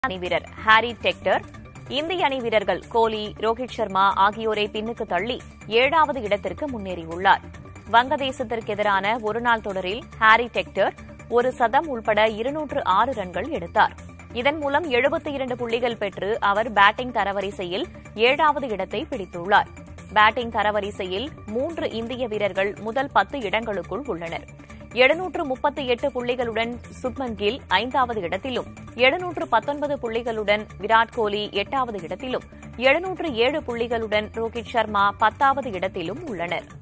அணி வீரர் Harry Tector இந்திய அணி வீரர்கள் கோலி ரோஹித் சர்மா ஆகியோரை பின்னுக்கு தள்ளி ஏழாவது இடத்திற்கு முன்னேறியுள்ளார் வங்கதேசத்திற்கு எதிரான ஒருநாள் தொடரில் ஹாரி டெக்டர் ஒரு சதம் உள்பட இருநூற்று ஆறு ரன்கள் எடுத்தார் இதன் மூலம் எழுபத்தி இரண்டு புள்ளிகள் பெற்று அவர் பேட்டிங் தரவரிசையில் ஏழாவது இடத்தை பிடித்துள்ளார் பேட்டிங் தரவரிசையில் மூன்று இந்திய வீரர்கள் முதல் பத்து இடங்களுக்குள் உள்ளனர் எழுநூற்று முப்பத்தி எட்டு புள்ளிகளுடன் சுப்மன் கில் ஐந்தாவது இடத்திலும் எழுநூற்று பத்தொன்பது புள்ளிகளுடன் விராட் கோலி எட்டாவது இடத்திலும் எழுநூற்று ஏழு புள்ளிகளுடன் ரோஹித் சர்மா பத்தாவது இடத்திலும் உள்ளனர்